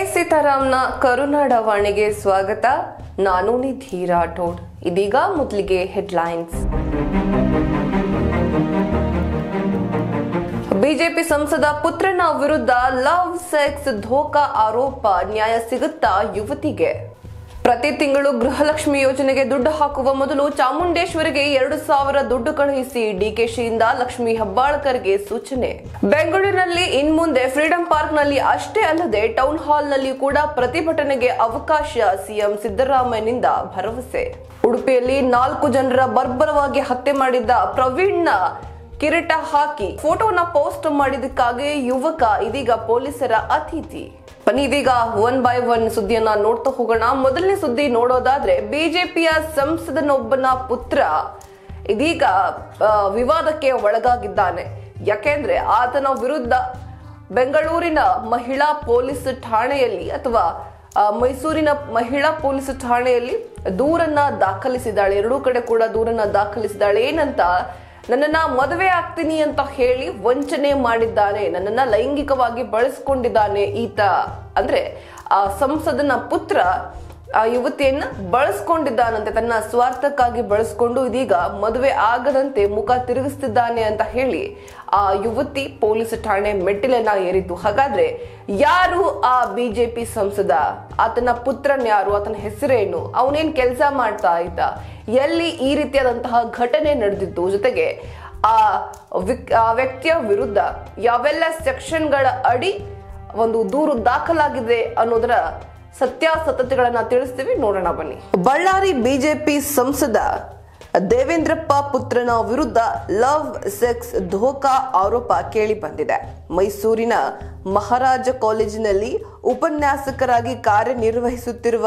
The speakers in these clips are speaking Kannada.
ಸೀತಾರಾಮ್ನ ಕರುನಾಡ ವಾಣಿಗೆ ಸ್ವಾಗತ ನಾನು ನಿಧಿ ರಾಠೋಡ್ ಇದೀಗ ಮೊದಲಿಗೆ ಹೆಡ್ಲೈನ್ಸ್ ಬಿಜೆಪಿ ಸಂಸದ ಪುತ್ರನ ವಿರುದ್ಧ ಲವ್ ಸೆಕ್ಸ್ ಧೋಕಾ ಆರೋಪ ನ್ಯಾಯ ಸಿಗುತ್ತಾ ಯುವತಿಗೆ ಪ್ರತಿ ತಿಂಗಳು ಗೃಹಲಕ್ಷ್ಮಿ ಯೋಜನೆಗೆ ದುಡ್ಡು ಹಾಕುವ ಮೊದಲು ಚಾಮುಂಡೇಶ್ವರಿಗೆ ಎರಡು ಸಾವಿರ ದುಡ್ಡು ಕಳುಹಿಸಿ ಡಿಕೆಶಿಯಿಂದ ಲಕ್ಷ್ಮಿ ಹೆಬ್ಬಾಳ್ಕರ್ಗೆ ಸೂಚನೆ ಬೆಂಗಳೂರಿನಲ್ಲಿ ಇನ್ಮುಂದೆ ಫ್ರೀಡಂ ಪಾರ್ಕ್ನಲ್ಲಿ ಅಷ್ಟೇ ಅಲ್ಲದೆ ಟೌನ್ ಹಾಲ್ನಲ್ಲಿ ಕೂಡ ಪ್ರತಿಭಟನೆಗೆ ಅವಕಾಶ ಸಿಎಂ ಸಿದ್ದರಾಮಯ್ಯನಿಂದ ಭರವಸೆ ಉಡುಪಿಯಲ್ಲಿ ನಾಲ್ಕು ಜನರ ಬರ್ಬರವಾಗಿ ಹತ್ಯೆ ಮಾಡಿದ್ದ ಪ್ರವೀಣ್ನ ಕಿರೀಟ ಹಾಕಿ ಫೋಟೋನ ಪೋಸ್ಟ್ ಮಾಡಿದಕ್ಕಾಗಿ ಯುವಕ ಇದೀಗ ಪೊಲೀಸರ ಅತಿಥಿ ಬನ್ನಿ ಇದೀಗ ಒನ್ ಬೈ ಒನ್ ಸುದ್ದಿಯನ್ನ ನೋಡ್ತಾ ಹೋಗೋಣ ಮೊದಲನೇ ಸುದ್ದಿ ನೋಡೋದಾದ್ರೆ ಬಿಜೆಪಿಯ ಸಂಸದನೊಬ್ಬನ ಪುತ್ರ ಇದೀಗ ಆ, ವಿವಾದಕ್ಕೆ ಒಳಗಾಗಿದ್ದಾನೆ ಯಾಕೆಂದ್ರೆ ಆತನ ವಿರುದ್ಧ ಬೆಂಗಳೂರಿನ ಮಹಿಳಾ ಪೊಲೀಸ್ ಠಾಣೆಯಲ್ಲಿ ಅಥವಾ ಆ, ಮೈಸೂರಿನ ಮಹಿಳಾ ಪೊಲೀಸ್ ಠಾಣೆಯಲ್ಲಿ ದೂರನ್ನ ದಾಖಲಿಸಿದ್ದಾಳೆ ಎರಡೂ ಕಡೆ ಕೂಡ ದೂರನ್ನ ದಾಖಲಿಸಿದ್ದಾಳೆ ಏನಂತ ನನ್ನನ್ನ ಮದುವೆ ಆಗ್ತೀನಿ ಅಂತ ಹೇಳಿ ವಂಚನೆ ಮಾಡಿದ್ದಾನೆ ನನ್ನನ್ನ ಲೈಂಗಿಕವಾಗಿ ಬಳಸ್ಕೊಂಡಿದ್ದಾನೆ ಈತ ಅಂದ್ರೆ ಆ ಸಂಸದನ ಪುತ್ರ ಆ ಯುವತಿಯನ್ನ ಬಳಸ್ಕೊಂಡಿದ್ದಾನಂತೆ ತನ್ನ ಸ್ವಾರ್ಥಕ್ಕಾಗಿ ಬಳಸ್ಕೊಂಡು ಇದೀಗ ಮದುವೆ ಆಗದಂತೆ ಮುಖ ತಿರುಗಿಸ್ತಿದ್ದಾನೆ ಅಂತ ಹೇಳಿ ಆ ಯುವತಿ ಪೊಲೀಸ್ ಠಾಣೆ ಮೆಟ್ಟಿಲನ್ನ ಏರಿದ್ದು ಹಾಗಾದ್ರೆ ಯಾರು ಆ ಬಿಜೆಪಿ ಸಂಸದ ಆತನ ಪುತ್ರನ್ ಯಾರು ಆತನ ಹೆಸರೇನು ಅವನೇನ್ ಕೆಲಸ ಮಾಡ್ತಾ ಇದ್ದ ಎಲ್ಲಿ ಈ ರೀತಿಯಾದಂತಹ ಘಟನೆ ನಡೆದಿತ್ತು ಜೊತೆಗೆ ಆ ವಿಕ್- ಆ ವ್ಯಕ್ತಿಯ ವಿರುದ್ಧ ಯಾವೆಲ್ಲ ಸೆಕ್ಷನ್ಗಳ ಅಡಿ ಒಂದು ದೂರು ದಾಖಲಾಗಿದೆ ಅನ್ನೋದರ ಸತ್ಯಾಸತ್ಯತೆಗಳನ್ನ ತಿಳಿಸ್ತೀವಿ ನೋಡೋಣ ಬನ್ನಿ ಬಳ್ಳಾರಿ ಬಿಜೆಪಿ ಸಂಸದ ದೇವೇಂದ್ರಪ್ಪ ಪುತ್ರನ ವಿರುದ್ಧ ಲವ್ ಸೆಕ್ಸ್ ಧೋಕಾ ಆರೋಪ ಕೇಳಿ ಬಂದಿದೆ ಮೈಸೂರಿನ ಮಹಾರಾಜ ಕಾಲೇಜಿನಲ್ಲಿ ಉಪನ್ಯಾಸಕರಾಗಿ ಕಾರ್ಯನಿರ್ವಹಿಸುತ್ತಿರುವ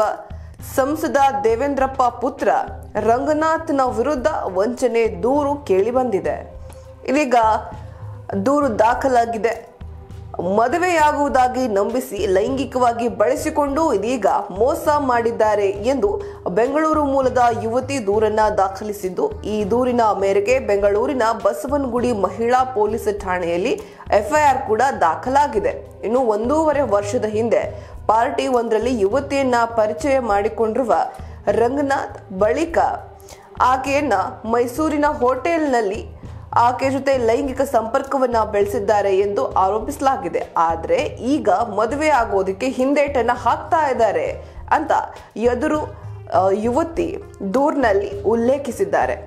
ಸಂಸದ ದೇವೇಂದ್ರಪ್ಪ ಪುತ್ರ ರಂಗನಾಥ್ನ ವಿರುದ್ಧ ವಂಚನೆ ದೂರು ಕೇಳಿ ಬಂದಿದೆ ಇದೀಗ ದೂರು ದಾಖಲಾಗಿದೆ ಮದುವೆಯಾಗುವುದಾಗಿ ನಂಬಿಸಿ ಲೈಂಗಿಕವಾಗಿ ಬಳಸಿಕೊಂಡು ಇದೀಗ ಮೋಸ ಮಾಡಿದ್ದಾರೆ ಎಂದು ಬೆಂಗಳೂರು ಮೂಲದ ಯುವತಿ ದೂರನ್ನ ದಾಖಲಿಸಿದ್ದು ಈ ದೂರಿನ ಮೇರೆಗೆ ಬೆಂಗಳೂರಿನ ಬಸವನಗುಡಿ ಮಹಿಳಾ ಪೊಲೀಸ್ ಠಾಣೆಯಲ್ಲಿ ಎಫ್ಐಆರ್ ಕೂಡ ದಾಖಲಾಗಿದೆ ಇನ್ನು ಒಂದೂವರೆ ವರ್ಷದ ಹಿಂದೆ ಪಾರ್ಟಿ ಒಂದರಲ್ಲಿ ಯುವತಿಯನ್ನ ಪರಿಚಯ ಮಾಡಿಕೊಂಡಿರುವ ರಂಗನಾಥ್ ಬಳಿಕ ಆಕೆಯನ್ನ ಮೈಸೂರಿನ ಹೋಟೆಲ್ನಲ್ಲಿ ಆಕೆ ಜೊತೆ ಲೈಂಗಿಕ ಸಂಪರ್ಕವನ್ನ ಬೆಳೆಸಿದ್ದಾರೆ ಎಂದು ಆರೋಪಿಸಲಾಗಿದೆ ಆದ್ರೆ ಈಗ ಮದುವೆ ಆಗೋದಕ್ಕೆ ಹಿಂದೇಟನ್ನ ಹಾಕ್ತಾ ಇದ್ದಾರೆ ಅಂತ ಎದುರು ಆ, ಯುವತಿ ದೂರ್ನಲ್ಲಿ ಉಲ್ಲೇಖಿಸಿದ್ದಾರೆ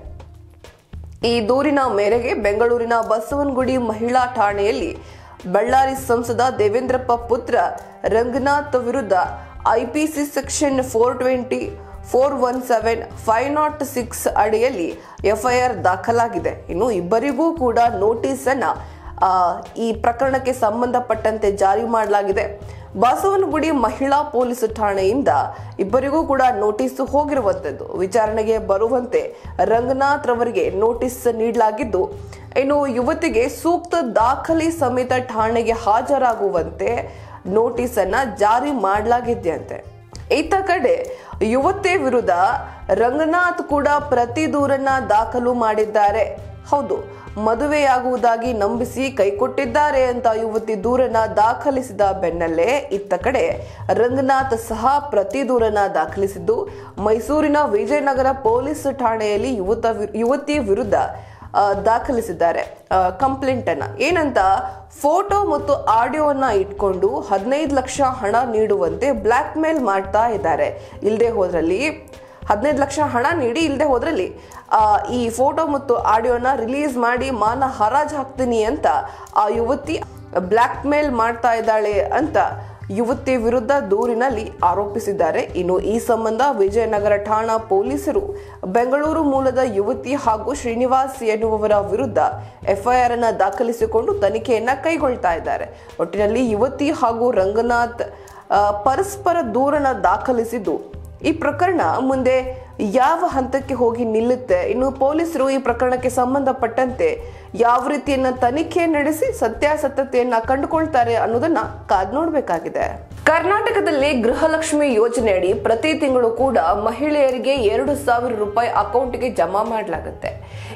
ಈ ದೂರಿನ ಮೇರೆಗೆ ಬೆಂಗಳೂರಿನ ಬಸವನಗುಡಿ ಮಹಿಳಾ ಠಾಣೆಯಲ್ಲಿ ಬಳ್ಳಾರಿ ಸಂಸದ ದೇವೇಂದ್ರಪ್ಪ ಪುತ್ರ ರಂಗನಾಥ್ ವಿರುದ್ಧ IPC section four twenty four one seven five not six ಅಡಿಯಲ್ಲಿ ಎಫ್ಐಆರ್ ದಾಖಲಾಗಿದೆ ಇನ್ನು ಇಬ್ಬರಿಗೂ ಕೂಡ ನೋಟಿಸ್ ಅನ್ನ ಆ, ಈ ಪ್ರಕರಣಕ್ಕೆ ಸಂಬಂಧಪಟ್ಟಂತೆ ಜಾರಿ ಮಾಡಲಾಗಿದೆ ಬಸವನಗುಡಿ ಮಹಿಳಾ ಪೊಲೀಸ್ ಠಾಣೆಯಿಂದ ಇಬ್ಬರಿಗೂ ಕೂಡ ನೋಟಿಸ್ ಹೋಗಿರುವಂತದ್ದು ವಿಚಾರಣೆಗೆ ಬರುವಂತೆ ರಂಗನಾಥ್ ರವರಿಗೆ ನೋಟಿಸ್ ನೀಡಲಾಗಿದ್ದು ಇನ್ನು ಯುವತಿಗೆ ಸೂಕ್ತ ದಾಖಲೆ ಸಮೇತ ಠಾಣೆಗೆ ಹಾಜರಾಗುವಂತೆ ನೋಟಿಸ್ ಅನ್ನ ಜಾರಿ ಮಾಡಲಾಗಿದೆಯಂತೆ ಈತ ಕಡೆ ಯುವತಿ ವಿರುದ್ಧ ರಂಗನಾಥ್ ಕೂಡ ಪ್ರತಿ ದೂರನ್ನ ದಾಖಲು ಮಾಡಿದ್ದಾರೆ ಹೌದು ಮದುವೆಯಾಗುವುದಾಗಿ ನಂಬಿಸಿ ಕೈಕೊಟ್ಟಿದ್ದಾರೆ ಅಂತ ಯುವತಿ ದೂರನ್ನ ದಾಖಲಿಸಿದ ಬೆನ್ನಲ್ಲೇ ಇತ್ತ ಕಡೆ ರಂಗನಾಥ್ ಸಹ ಪ್ರತಿ ದೂರನ್ನ ದಾಖಲಿಸಿದ್ದು ಮೈಸೂರಿನ ವಿಜಯನಗರ ಪೊಲೀಸ್ ಠಾಣೆಯಲ್ಲಿ ಯುವತ ಯುವತಿ ವಿರುದ್ಧ ಆ, ದಾಖಲಿಸಿದ್ದಾರೆ ಕಂಪ್ಲೇಂಟ್ ಅನ್ನ ಏನಂತ ಫೋಟೋ ಮತ್ತು ಆಡಿಯೋವನ್ನ ಇಟ್ಕೊಂಡು ಹದಿನೈದು ಲಕ್ಷ ಹಣ ನೀಡುವಂತೆ ಬ್ಲ್ಯಾಕ್ ಮೇಲ್ ಮಾಡ್ತಾ ಇದ್ದಾರೆ ಇಲ್ಲದೆ ಹೋದ್ರಲ್ಲಿ ಹದಿನೈದು ಲಕ್ಷ ಹಣ ನೀಡಿ ಇಲ್ಲದೆ ಹೋದ್ರಲ್ಲಿ ಆ, ಈ ಫೋಟೋ ಮತ್ತು ಆಡಿಯೋನ ರಿಲೀಸ್ ಮಾಡಿ ಮಾನ ಹರಾಜ್ ಹಾಕ್ತೀನಿ ಅಂತ ಆ ಯುವತಿ ಬ್ಲ್ಯಾಕ್ ಮೇಲ್ ಮಾಡ್ತಾ ಇದ್ದಾಳೆ ಅಂತ ಯುವತಿ ವಿರುದ್ಧ ದೂರಿನಲ್ಲಿ ಆರೋಪಿಸಿದ್ದಾರೆ ಇನ್ನು ಈ ಸಂಬಂಧ ವಿಜಯನಗರ ಠಾಣಾ ಪೊಲೀಸರು ಬೆಂಗಳೂರು ಮೂಲದ ಯುವತಿ ಹಾಗೂ ಶ್ರೀನಿವಾಸ್ ಎನ್ನುವವರ ವಿರುದ್ಧ ಎಫ್ಐಆರ್ ಅನ್ನ ದಾಖಲಿಸಿಕೊಂಡು ತನಿಖೆಯನ್ನ ಕೈಗೊಳ್ತಾ ಇದ್ದಾರೆ ಒಟ್ಟಿನಲ್ಲಿ ಯುವತಿ ಹಾಗೂ ರಂಗನಾಥ್ ಆ, ಪರಸ್ಪರ ದೂರನ ದಾಖಲಿಸಿದ್ದು ಈ ಪ್ರಕರಣ ಮುಂದೆ ಯಾವ ಹಂತಕ್ಕೆ ಹೋಗಿ ನಿಲ್ಲುತ್ತೆ ಇನ್ನು ಪೊಲೀಸರು ಈ ಪ್ರಕರಣಕ್ಕೆ ಸಂಬಂಧಪಟ್ಟಂತೆ ಯಾವ ರೀತಿಯನ್ನ ತನಿಖೆ ನಡೆಸಿ ಸತ್ಯಾಸತ್ಯತೆಯನ್ನ ಕಂಡುಕೊಳ್ತಾರೆ ಅನ್ನೋದನ್ನ ಕಾದ್ ನೋಡ್ಬೇಕಾಗಿದೆ ಕರ್ನಾಟಕದಲ್ಲಿ ಗೃಹಲಕ್ಷ್ಮಿ ಯೋಜನೆಯಡಿ ಪ್ರತಿ ತಿಂಗಳು ಕೂಡ ಮಹಿಳೆಯರಿಗೆ ಎರಡು ಸಾವಿರ ರೂಪಾಯಿ ಅಕೌಂಟ್ಗೆ ಜಮಾ ಮಾಡಲಾಗುತ್ತೆ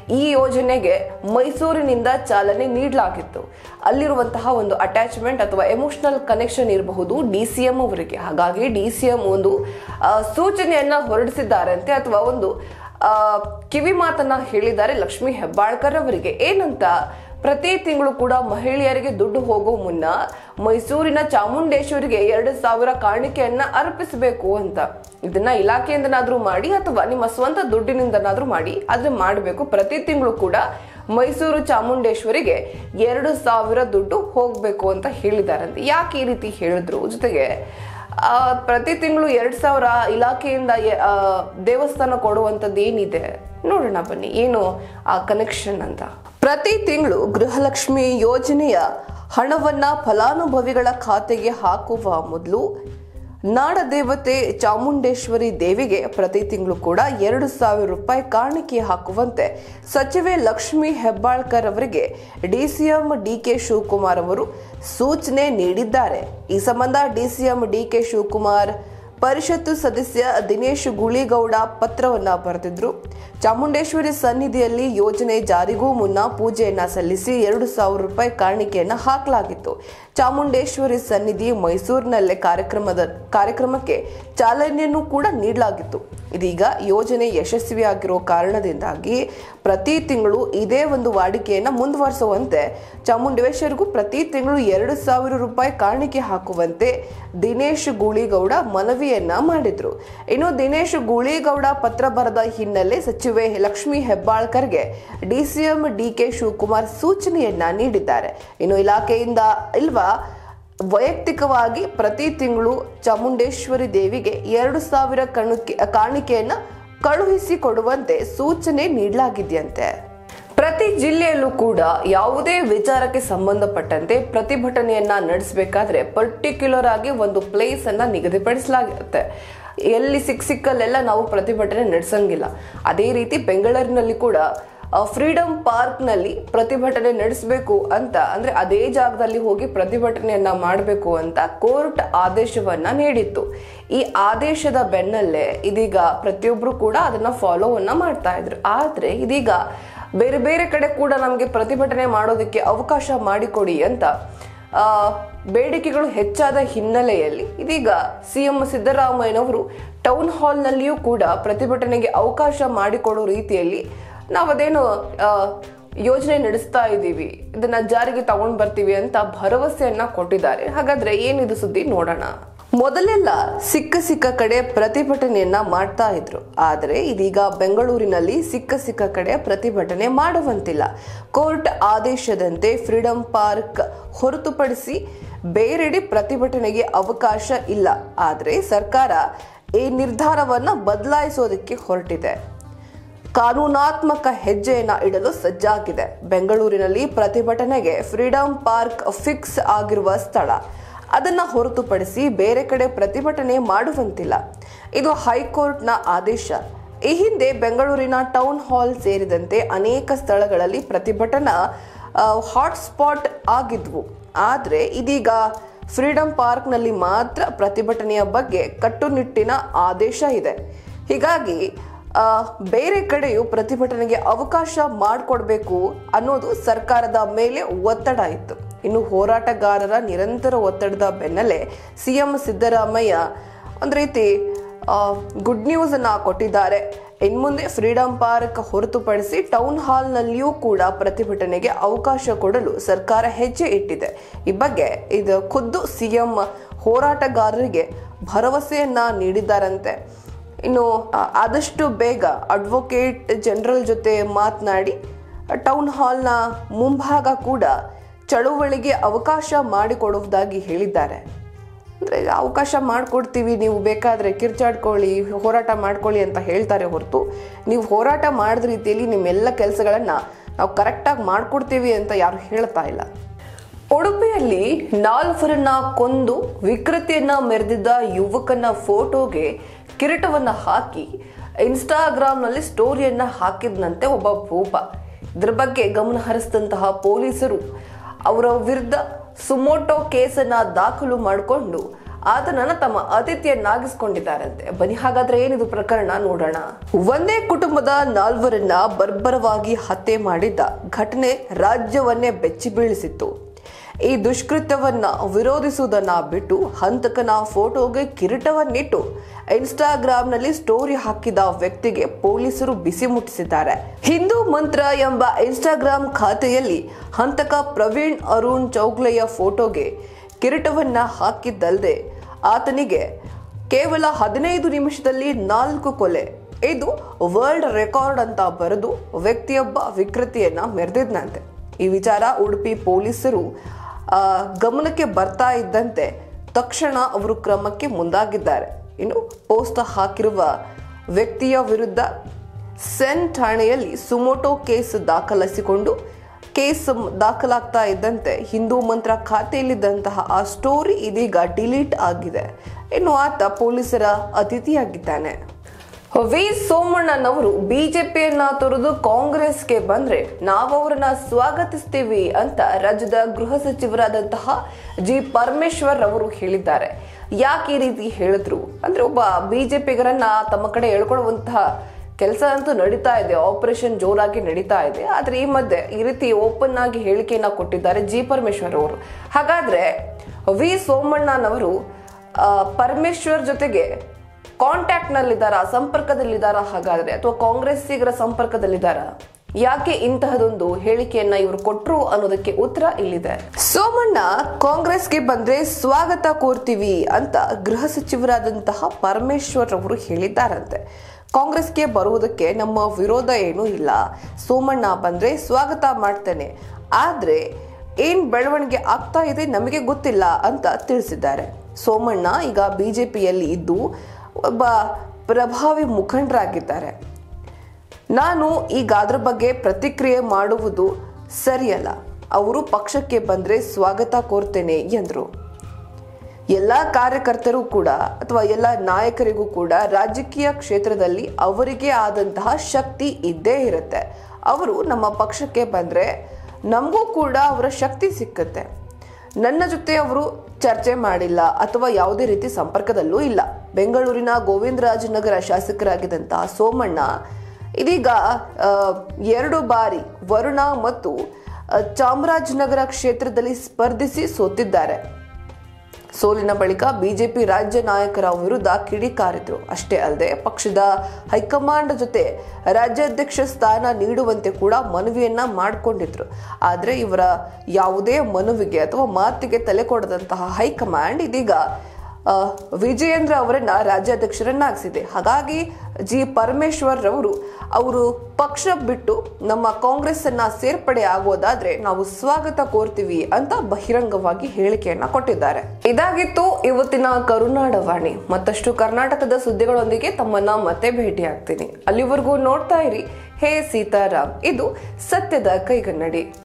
ಈ ಯೋಜನೆಗೆ ಮೈಸೂರಿನಿಂದ ಚಾಲನೆ ನೀಡಲಾಗಿತ್ತು ಅಲ್ಲಿರುವಂತಹ ಒಂದು ಅಟ್ಯಾಚ್ಮೆಂಟ್ ಅಥವಾ ಎಮೋಷನಲ್ ಕನೆಕ್ಷನ್ ಇರಬಹುದು ಡಿ ಸಿ ಎಂ ಅವರಿಗೆ ಹಾಗಾಗಿ ಡಿ ಸಿ ಎಂ ಒಂದು ಆ, ಸೂಚನೆಯನ್ನ ಹೊರಡಿಸಿದ್ದಾರಂತೆ ಅಥವಾ ಒಂದು ಆ, ಕಿವಿ ಮಾತನ್ನ ಹೇಳಿದ್ದಾರೆ ಲಕ್ಷ್ಮಿ ಹೆಬ್ಬಾಳ್ಕರ್ ಅವರಿಗೆ ಏನಂತ ಪ್ರತಿ ತಿಂಗಳು ಕೂಡ ಮಹಿಳೆಯರಿಗೆ ದುಡ್ಡು ಹೋಗೋ ಮುನ್ನ ಮೈಸೂರಿನ ಚಾಮುಂಡೇಶ್ವರಿಗೆ ಎರಡು ಸಾವಿರ ಕಾಣಿಕೆಯನ್ನ ಅರ್ಪಿಸಬೇಕು ಅಂತ ಇದನ್ನ ಇಲಾಖೆಯಿಂದನಾದ್ರೂ ಮಾಡಿ ಅಥವಾ ನಿಮ್ಮ ಸ್ವಂತ ದುಡ್ಡಿನಿಂದನಾದ್ರೂ ಮಾಡಿ ಆದ್ರೆ ಮಾಡಬೇಕು ಪ್ರತಿ ತಿಂಗಳು ಕೂಡ ಮೈಸೂರು ಚಾಮುಂಡೇಶ್ವರಿಗೆ ಎರಡು ಸಾವಿರ ದುಡ್ಡು ಹೋಗ್ಬೇಕು ಅಂತ ಹೇಳಿದಾರಂತೆ ಯಾಕೆ ಈ ರೀತಿ ಹೇಳಿದ್ರು ಜೊತೆಗೆ ಆ, ಪ್ರತಿ ತಿಂಗಳು ಎರಡ್ ಸಾವಿರ ಇಲಾಖೆಯಿಂದ ಎ- ಆ, ದೇವಸ್ಥಾನ ಕೊಡುವಂಥದ್ದು ಏನಿದೆ ನೋಡೋಣ ಬನ್ನಿ ಏನು ಆ ಕನೆಕ್ಷನ್ ಅಂತ ಪ್ರತಿ ತಿಂಗಳು ಗೃಹಲಕ್ಷ್ಮಿ ಯೋಜನೆಯ ಹಣವನ್ನ ಫಲಾನುಭವಿಗಳ ಖಾತೆಗೆ ಹಾಕುವ ಮೊದಲು ನಾಡದೇವತೆ ಚಾಮುಂಡೇಶ್ವರಿ ದೇವಿಗೆ ಪ್ರತಿ ತಿಂಗಳು ಕೂಡ ಎರಡು ಸಾವಿರ ರೂಪಾಯಿ ಕಾಣಿಕೆ ಹಾಕುವಂತೆ ಸಚಿವೆ ಲಕ್ಷ್ಮಿ ಹೆಬ್ಬಾಳ್ಕರ್ ಅವರಿಗೆ ಡಿಸಿಎಂ ಡಿಕೆ ಶಿವಕುಮಾರ್ ಅವರು ಸೂಚನೆ ನೀಡಿದ್ದಾರೆ ಈ ಸಂಬಂಧ ಡಿಸಿಎಂ ಡಿಕೆ ಶಿವಕುಮಾರ್ ಪರಿಷತ್ತು ಸದಸ್ಯ ದಿನೇಶ್ ಗುಳಿಗೌಡ ಪತ್ರವನ್ನ ಬರೆದಿದ್ರು ಚಾಮುಂಡೇಶ್ವರಿ ಸನ್ನಿಧಿಯಲ್ಲಿ ಯೋಜನೆ ಜಾರಿಗೂ ಮುನ್ನ ಪೂಜೆಯನ್ನ ಸಲ್ಲಿಸಿ ಎರಡು ಸಾವಿರ ರೂಪಾಯಿ ಕಾಣಿಕೆಯನ್ನ ಹಾಕಲಾಗಿತ್ತು ಚಾಮುಂಡೇಶ್ವರಿ ಸನ್ನಿಧಿ ಮೈಸೂರಿನಲ್ಲೇ ಕಾರ್ಯಕ್ರಮದ ಕಾರ್ಯಕ್ರಮಕ್ಕೆ ಚಾಲನೆಯನ್ನು ಕೂಡ ನೀಡಲಾಗಿತ್ತು ಇದೀಗ ಯೋಜನೆ ಯಶಸ್ವಿಯಾಗಿರೋ ಕಾರಣದಿಂದಾಗಿ ಪ್ರತಿ ತಿಂಗಳು ಇದೇ ಒಂದು ವಾಡಿಕೆಯನ್ನ ಮುಂದುವರಿಸುವಂತೆ ಚಾಮುಂಡೇಶ್ವರಿಗೂ ಪ್ರತಿ ತಿಂಗಳು ಎರಡು ಸಾವಿರ ರೂಪಾಯಿ ಕಾಣಿಕೆ ಹಾಕುವಂತೆ ದಿನೇಶ್ ಗೂಳಿಗೌಡ ಮನವಿಯನ್ನ ಮಾಡಿದ್ರು ಇನ್ನು ದಿನೇಶ್ ಗೂಳಿಗೌಡ ಪತ್ರ ಬರೆದ ಹಿನ್ನೆಲೆ ಸಚಿವೆ ಲಕ್ಷ್ಮಿ ಹೆಬ್ಬಾಳ್ಕರ್ಗೆ ಡಿಸಿಎಂ ಡಿಕೆ ಶಿವಕುಮಾರ್ ಸೂಚನೆಯನ್ನ ನೀಡಿದ್ದಾರೆ ಇನ್ನು ಇಲಾಖೆಯಿಂದ ಇಲ್ವಾ ವೈಯಕ್ತಿಕವಾಗಿ ಪ್ರತಿ ತಿಂಗಳು ಚಾಮುಂಡೇಶ್ವರಿ ದೇವಿಗೆ ಎರಡು ಸಾವಿರ ಕಣಕ್ಕೆ ಕಾಣಿಕೆಯನ್ನ ಕಳುಹಿಸಿ ಕೊಡುವಂತೆ ಸೂಚನೆ ನೀಡಲಾಗಿದೆಯಂತೆ ಪ್ರತಿ ಜಿಲ್ಲೆಯಲ್ಲೂ ಕೂಡ ಯಾವುದೇ ವಿಚಾರಕ್ಕೆ ಸಂಬಂಧಪಟ್ಟಂತೆ ಪ್ರತಿಭಟನೆಯನ್ನ ನಡೆಸಬೇಕಾದ್ರೆ ಪರ್ಟಿಕ್ಯುಲರ್ ಆಗಿ ಒಂದು ಪ್ಲೇಸ್ ಅನ್ನ ನಿಗದಿಪಡಿಸಲಾಗಿರುತ್ತೆ ಎಲ್ಲಿ ಸಿಕ್ ಸಿಕ್ಕಲ್ಲೆಲ್ಲ ನಾವು ಪ್ರತಿಭಟನೆ ನಡೆಸಂಗಿಲ್ಲ ಅದೇ ರೀತಿ ಬೆಂಗಳೂರಿನಲ್ಲಿ ಕೂಡ ಫ್ರೀಡಂ ಪಾರ್ಕ್ ನಲ್ಲಿ ಪ್ರತಿಭಟನೆ ನಡೆಸಬೇಕು ಅಂತ ಅಂದ್ರೆ ಅದೇ ಜಾಗದಲ್ಲಿ ಹೋಗಿ ಪ್ರತಿಭಟನೆಯನ್ನ ಮಾಡಬೇಕು ಅಂತ ಕೋರ್ಟ್ ಆದೇಶವನ್ನ ನೀಡಿತ್ತು ಈ ಆದೇಶದ ಬೆನ್ನಲ್ಲೇ ಇದೀಗ ಪ್ರತಿಯೊಬ್ರು ಕೂಡ ಅದನ್ನ ಫಾಲೋವನ್ನ ಮಾಡ್ತಾ ಇದ್ರು ಆದ್ರೆ ಇದೀಗ ಬೇರೆ ಬೇರೆ ಕಡೆ ಕೂಡ ನಮಗೆ ಪ್ರತಿಭಟನೆ ಮಾಡೋದಕ್ಕೆ ಅವಕಾಶ ಮಾಡಿಕೊಡಿ ಅಂತ ಆ, ಬೇಡಿಕೆಗಳು ಹೆಚ್ಚಾದ ಹಿನ್ನೆಲೆಯಲ್ಲಿ ಇದೀಗ ಸಿಎಂ ಸಿದ್ದರಾಮಯ್ಯನವರು ಟೌನ್ ಹಾಲ್ನಲ್ಲಿಯೂ ಕೂಡ ಪ್ರತಿಭಟನೆಗೆ ಅವಕಾಶ ಮಾಡಿಕೊಡೋ ರೀತಿಯಲ್ಲಿ ನಾವದೇನು ಆ, ಯೋಜನೆ ನಡೆಸ್ತಾ ಇದ್ದೀವಿ ಇದನ್ನ ಜಾರಿಗೆ ತಗೊಂಡ್ ಬರ್ತೀವಿ ಅಂತ ಭರವಸೆಯನ್ನ ಕೊಟ್ಟಿದ್ದಾರೆ ಹಾಗಾದ್ರೆ ಏನಿದು ಸುದ್ದಿ ನೋಡೋಣ ಮೊದಲೆಲ್ಲ ಸಿಕ್ಕ ಸಿಕ್ಕ ಕಡೆ ಪ್ರತಿಭಟನೆಯನ್ನ ಮಾಡ್ತಾ ಇದ್ರು ಆದರೆ ಇದೀಗ ಬೆಂಗಳೂರಿನಲ್ಲಿ ಸಿಕ್ಕ ಸಿಕ್ಕ ಕಡೆ ಪ್ರತಿಭಟನೆ ಮಾಡುವಂತಿಲ್ಲ ಕೋರ್ಟ್ ಆದೇಶದಂತೆ ಫ್ರೀಡಂ ಪಾರ್ಕ್ ಹೊರತುಪಡಿಸಿ ಬೇರೆಡೆ ಪ್ರತಿಭಟನೆಗೆ ಅವಕಾಶ ಇಲ್ಲ ಆದರೆ ಸರ್ಕಾರ ಈ ನಿರ್ಧಾರವನ್ನ ಬದಲಾಯಿಸೋದಕ್ಕೆ ಹೊರಟಿದೆ ಕಾನೂನಾತ್ಮಕ ಹೆಜ್ಜೆಯನ್ನ ಇಡಲು ಸಜ್ಜಾಗಿದೆ ಬೆಂಗಳೂರಿನಲ್ಲಿ ಪ್ರತಿಭಟನೆಗೆ ಫ್ರೀಡಂ ಪಾರ್ಕ್ ಫಿಕ್ಸ್ ಆಗಿರುವ ಸ್ಥಳ ಅದನ್ನ ಹೊರತುಪಡಿಸಿ ಬೇರೆ ಕಡೆ ಪ್ರತಿಭಟನೆ ಮಾಡುವಂತಿಲ್ಲ ಇದು ಹೈಕೋರ್ಟ್ನ ಆದೇಶ ಈ ಹಿಂದೆ ಬೆಂಗಳೂರಿನ ಟೌನ್ ಹಾಲ್ ಸೇರಿದಂತೆ ಅನೇಕ ಸ್ಥಳಗಳಲ್ಲಿ ಪ್ರತಿಭಟನಾ ಹಾಟ್ಸ್ಪಾಟ್ ಆಗಿದ್ವು ಆದರೆ ಇದೀಗ ಫ್ರೀಡಂ ಪಾರ್ಕ್ನಲ್ಲಿ ಮಾತ್ರ ಪ್ರತಿಭಟನೆಯ ಬಗ್ಗೆ ಕಟ್ಟುನಿಟ್ಟಿನ ಆದೇಶ ಇದೆ ಹೀಗಾಗಿ ಆ, ಬೇರೆ ಕಡೆಯೂ ಪ್ರತಿಭಟನೆಗೆ ಅವಕಾಶ ಮಾಡಿಕೊಡ್ಬೇಕು ಅನ್ನೋದು ಸರ್ಕಾರದ ಮೇಲೆ ಒತ್ತಡ ಇತ್ತು ಇನ್ನು ಹೋರಾಟಗಾರರ ನಿರಂತರ ಒತ್ತಡದ ಬೆನ್ನಲ್ಲೇ ಸಿಎಂ ಸಿದ್ದರಾಮಯ್ಯ ಒಂದು ರೀತಿ ಗುಡ್ ನ್ಯೂಸ್ ಅನ್ನ ಕೊಟ್ಟಿದ್ದಾರೆ ಇನ್ಮುಂದೆ ಫ್ರೀಡಂ ಪಾರ್ಕ್ ಹೊರತುಪಡಿಸಿ ಟೌನ್ ಹಾಲ್ನಲ್ಲಿಯೂ ಕೂಡ ಪ್ರತಿಭಟನೆಗೆ ಅವಕಾಶ ಕೊಡಲು ಸರ್ಕಾರ ಹೆಜ್ಜೆ ಇಟ್ಟಿದೆ ಈ ಬಗ್ಗೆ ಇದು ಖುದ್ದು ಸಿಎಂ ಹೋರಾಟಗಾರರಿಗೆ ಭರವಸೆಯನ್ನ ನೀಡಿದ್ದಾರಂತೆ ಇನ್ನು ಆ, ಆದಷ್ಟು ಬೇಗ ಅಡ್ವೊಕೇಟ್ ಜನರಲ್ ಜೊತೆ ಮಾತನಾಡಿ ಟೌನ್ ಹಾಲ್ನ ಮುಂಭಾಗ ಕೂಡ ಚಳುವಳಿಗೆ ಅವಕಾಶ ಮಾಡಿಕೊಡುವುದಾಗಿ ಹೇಳಿದ್ದಾರೆ ಅಂದರೆ ಅವಕಾಶ ಮಾಡಿಕೊಡ್ತೀವಿ ನೀವು ಬೇಕಾದರೆ ಕಿರ್ಚಾಡ್ಕೊಳ್ಳಿ ಹೋರಾಟ ಮಾಡ್ಕೊಳ್ಳಿ ಅಂತ ಹೇಳ್ತಾರೆ ಹೊರತು ನೀವು ಹೋರಾಟ ಮಾಡಿದ ರೀತಿಯಲ್ಲಿ ನಿಮ್ಮೆಲ್ಲ ಕೆಲಸಗಳನ್ನು ನಾವು ಕರೆಕ್ಟಾಗಿ ಮಾಡಿಕೊಡ್ತೀವಿ ಅಂತ ಯಾರು ಹೇಳ್ತಾ ಇಲ್ಲ ಉಡುಪಿಯಲ್ಲಿ ನಾಲ್ವರನ್ನ ಕೊಂದು ವಿಕೃತಿಯನ್ನ ಮೆರೆದಿದ್ದ ಯುವಕನ ಫೋಟೋಗೆ ಕಿರೀಟವನ್ನ ಹಾಕಿ ಇನ್ಸ್ಟಾಗ್ರಾಮ್ನಲ್ಲಿ ಸ್ಟೋರಿಯನ್ನ ಹಾಕಿದ್ನಂತೆ ಒಬ್ಬ ಭೂಪ ಇದ್ರ ಬಗ್ಗೆ ಗಮನ ಹರಿಸಿದಂತಹ ಪೊಲೀಸರು ಅವರ ವಿರುದ್ಧ ಸುಮೋಟೋ ಕೇಸನ್ನ ದಾಖಲು ಮಾಡಿಕೊಂಡು ಆತನನ್ನ ತಮ್ಮ ಅತಿಥಿಯನ್ನಾಗಿಸಿಕೊಂಡಿದ್ದಾರಂತೆ ಬನ್ನಿ ಹಾಗಾದ್ರೆ ಏನಿದು ಪ್ರಕರಣ ನೋಡೋಣ ಒಂದೇ ಕುಟುಂಬದ ನಾಲ್ವರನ್ನ ಬರ್ಬರವಾಗಿ ಹತ್ಯೆ ಮಾಡಿದ್ದ ಘಟನೆ ರಾಜ್ಯವನ್ನೇ ಬೆಚ್ಚಿ ಬೀಳಿಸಿತ್ತು ಈ ದುಷ್ಕೃತ್ಯವನ್ನ ವಿರೋಧಿಸುವುದನ್ನ ಬಿಟ್ಟು ಹಂತಕನ ಫೋಟೋಗೆ ಕಿರೀಟವನ್ನಿಟ್ಟು ಇನ್ಸ್ಟಾಗ್ರಾಂನಲ್ಲಿ ಸ್ಟೋರಿ ಹಾಕಿದ ವ್ಯಕ್ತಿಗೆ ಪೊಲೀಸರು ಬಿಸಿ ಮುಟ್ಟಿಸಿದ್ದಾರೆ ಹಿಂದೂ ಮಂತ್ರ ಎಂಬ ಇನ್ಸ್ಟಾಗ್ರಾಂ ಖಾತೆಯಲ್ಲಿ ಹಂತಕ ಪ್ರವೀಣ್ ಅರುಣ್ ಚೌಗ್ಲೆಯ ಫೋಟೋಗೆ ಕಿರೀಟವನ್ನ ಹಾಕಿದ್ದಲ್ಲದೆ ಆತನಿಗೆ ಕೇವಲ ಹದಿನೈದು ನಿಮಿಷದಲ್ಲಿ ನಾಲ್ಕು ಕೊಲೆ ಇದು ವರ್ಲ್ಡ್ ರೆಕಾರ್ಡ್ ಅಂತ ಬರೆದು ವ್ಯಕ್ತಿಯೊಬ್ಬ ವಿಕೃತಿಯನ್ನ ಮೆರೆದಿದ್ನಂತೆ ಈ ವಿಚಾರ ಉಡುಪಿ ಪೊಲೀಸರು ಆ, ಗಮನಕ್ಕೆ ಬರ್ತಾ ಇದ್ದಂತೆ ತಕ್ಷಣ ಅವರು ಕ್ರಮಕ್ಕೆ ಮುಂದಾಗಿದ್ದಾರೆ ಇನ್ನು ಪೋಸ್ಟ್ ಹಾಕಿರುವ ವ್ಯಕ್ತಿಯ ವಿರುದ್ಧ ಸೆನ್ ಠಾಣೆಯಲ್ಲಿ ಸುಮೋಟೋ ಕೇಸ್ ದಾಖಲಿಸಿಕೊಂಡು ಕೇಸ್ ದಾಖಲಾಗ್ತಾ ಇದ್ದಂತೆ ಹಿಂದೂ ಮಂತ್ರ ಖಾತೆಯಲ್ಲಿದ್ದಂತಹ ಆ ಸ್ಟೋರಿ ಇದೀಗ ಡಿಲೀಟ್ ಆಗಿದೆ ಇನ್ನು ಆತ ಪೊಲೀಸರ ಅತಿಥಿಯಾಗಿದ್ದಾನೆ ವಿ ಸೋಮಣ್ಣನವರು ಬಿಜೆಪಿಯನ್ನ ತೊರೆದು ಕಾಂಗ್ರೆಸ್ಗೆ ಬಂದ್ರೆ ನಾವು ಅವರನ್ನ ಸ್ವಾಗತಿಸ್ತೀವಿ ಅಂತ ರಾಜ್ಯದ ಗೃಹ ಸಚಿವರಾದಂತಹ ಜಿ ಪರಮೇಶ್ವರ್ ಅವರು ಹೇಳಿದ್ದಾರೆ ಯಾಕೆ ಈ ರೀತಿ ಹೇಳಿದ್ರು ಅಂದ್ರೆ ಒಬ್ಬ ಬಿಜೆಪಿಗರನ್ನ ತಮ್ಮ ಕಡೆ ಎಳ್ಕೊಳ್ಳುವಂತಹ ಕೆಲಸ ಅಂತೂ ನಡೀತಾ ಇದೆ ಆಪರೇಷನ್ ಜೋರಾಗಿ ನಡೀತಾ ಇದೆ ಆದ್ರೆ ಈ ಮಧ್ಯೆ ಈ ರೀತಿ ಓಪನ್ ಆಗಿ ಹೇಳಿಕೆಯನ್ನ ಕೊಟ್ಟಿದ್ದಾರೆ ಜಿ ಪರಮೇಶ್ವರ್ ಅವರು ಹಾಗಾದ್ರೆ ವಿ ಸೋಮಣ್ಣನವರು ಆ, ಪರಮೇಶ್ವರ್ ಜೊತೆಗೆ ಕಾಂಟ್ಯಾಕ್ಟ್ ನಲ್ಲಿದ್ದಾರಾ ಸಂಪರ್ಕದಲ್ಲಿದ್ದಾರಾ ಹಾಗಾದ್ರೆ ಅಥವಾ ಕಾಂಗ್ರೆಸ್ಸಿಗರ ಸಂಪರ್ಕದಲ್ಲಿದ್ದಾರಾ ಯಾಕೆ ಇಂತಹದೊಂದು ಹೇಳಿಕೆಯನ್ನ ಇವರು ಕೊಟ್ರು ಅನ್ನೋದಕ್ಕೆ ಉತ್ತರ ಇಲ್ಲಿದೆ ಸೋಮಣ್ಣ ಕಾಂಗ್ರೆಸ್ಗೆ ಬಂದ್ರೆ ಸ್ವಾಗತ ಕೋರ್ತೀವಿ ಅಂತ ಗೃಹ ಸಚಿವರಾದಂತಹ ಪರಮೇಶ್ವರ್ ಅವರು ಹೇಳಿದ್ದಾರಂತೆ ಕಾಂಗ್ರೆಸ್ಗೆ ಬರುವುದಕ್ಕೆ ನಮ್ಮ ವಿರೋಧ ಏನೂ ಇಲ್ಲ ಸೋಮಣ್ಣ ಬಂದ್ರೆ ಸ್ವಾಗತ ಮಾಡ್ತೇನೆ ಆದ್ರೆ ಏನ್ ಬೆಳವಣಿಗೆ ಆಗ್ತಾ ಇದೆ ನಮಗೆ ಗೊತ್ತಿಲ್ಲ ಅಂತ ತಿಳಿಸಿದ್ದಾರೆ ಸೋಮಣ್ಣ ಈಗ ಬಿಜೆಪಿಯಲ್ಲಿ ಇದ್ದು ಒಬ್ಬ ಪ್ರಭಾವಿ ಮುಖಂಡರಾಗಿದ್ದಾರೆ ನಾನು ಈಗ ಅದ್ರ ಬಗ್ಗೆ ಪ್ರತಿಕ್ರಿಯೆ ಮಾಡುವುದು ಸರಿಯಲ್ಲ ಅವರು ಪಕ್ಷಕ್ಕೆ ಬಂದ್ರೆ ಸ್ವಾಗತ ಕೋರ್ತೇನೆ ಎಂದರು ಎಲ್ಲ ಕಾರ್ಯಕರ್ತರು ಕೂಡ ಅಥವಾ ಎಲ್ಲ ನಾಯಕರಿಗೂ ಕೂಡ ರಾಜಕೀಯ ಕ್ಷೇತ್ರದಲ್ಲಿ ಅವರಿಗೆ ಆದಂತಹ ಶಕ್ತಿ ಇದ್ದೇ ಇರುತ್ತೆ ಅವರು ನಮ್ಮ ಪಕ್ಷಕ್ಕೆ ಬಂದ್ರೆ ನಮಗೂ ಕೂಡ ಅವರ ಶಕ್ತಿ ಸಿಕ್ಕತ್ತೆ ನನ್ನ ಜೊತೆ ಅವರು ಚರ್ಚೆ ಮಾಡಿಲ್ಲ ಅಥವಾ ಯಾವುದೇ ರೀತಿ ಸಂಪರ್ಕದಲ್ಲೂ ಇಲ್ಲ ಬೆಂಗಳೂರಿನ ಗೋವಿಂದರಾಜನಗರ ಶಾಸಕರಾಗಿದ್ದಂತಹ ಸೋಮಣ್ಣ ಇದೀಗ ಆ, ಎರಡು ಬಾರಿ ವರುಣ ಮತ್ತು ಆ, ಚಾಮರಾಜನಗರ ಕ್ಷೇತ್ರದಲ್ಲಿ ಸ್ಪರ್ಧಿಸಿ ಸೋತಿದ್ದಾರೆ ಸೋಲಿನ ಬಳಿಕ ಬಿಜೆಪಿ ರಾಜ್ಯ ನಾಯಕರ ವಿರುದ್ಧ ಕಿಡಿಕಾರಿದ್ರು ಅಷ್ಟೇ ಅಲ್ಲದೆ ಪಕ್ಷದ ಹೈಕಮಾಂಡ್ ಜೊತೆ ರಾಜ್ಯಾಧ್ಯಕ್ಷ ಸ್ಥಾನ ನೀಡುವಂತೆ ಕೂಡ ಮನವಿಯನ್ನ ಮಾಡಿಕೊಂಡಿದ್ರು ಆದ್ರೆ ಇವರ ಯಾವುದೇ ಮನವಿಗೆ ಅಥವಾ ಮಾತಿಗೆ ತಲೆ ಕೊಡದಂತಹ ಹೈಕಮಾಂಡ್ ಇದೀಗ ಆ, ವಿಜಯೇಂದ್ರ ಅವರನ್ನ ರಾಜ್ಯಾಧ್ಯಕ್ಷರನ್ನಾಗಿಸಿದೆ ಹಾಗಾಗಿ ಜಿ ಪರಮೇಶ್ವರ್ ರವರು ಅವರು ಪಕ್ಷ ಬಿಟ್ಟು ನಮ್ಮ ಕಾಂಗ್ರೆಸ್ ಅನ್ನ ಸೇರ್ಪಡೆ ಆಗೋದಾದ್ರೆ ನಾವು ಸ್ವಾಗತ ಕೋರ್ತೀವಿ ಅಂತ ಬಹಿರಂಗವಾಗಿ ಹೇಳಿಕೆಯನ್ನ ಕೊಟ್ಟಿದ್ದಾರೆ ಇದಾಗಿತ್ತು ಇವತ್ತಿನ ಕರುನಾಡವಾಣಿ ಮತ್ತಷ್ಟು ಕರ್ನಾಟಕದ ಸುದ್ದಿಗಳೊಂದಿಗೆ ತಮ್ಮನ್ನ ಮತ್ತೆ ಭೇಟಿ ಆಗ್ತೀನಿ ಅಲ್ಲಿವರೆಗೂ ನೋಡ್ತಾ ಇರಿ ಹೇ ಸೀತಾರಾಮ್ ಇದು ಸತ್ಯದ ಕೈಗನ್ನಡಿ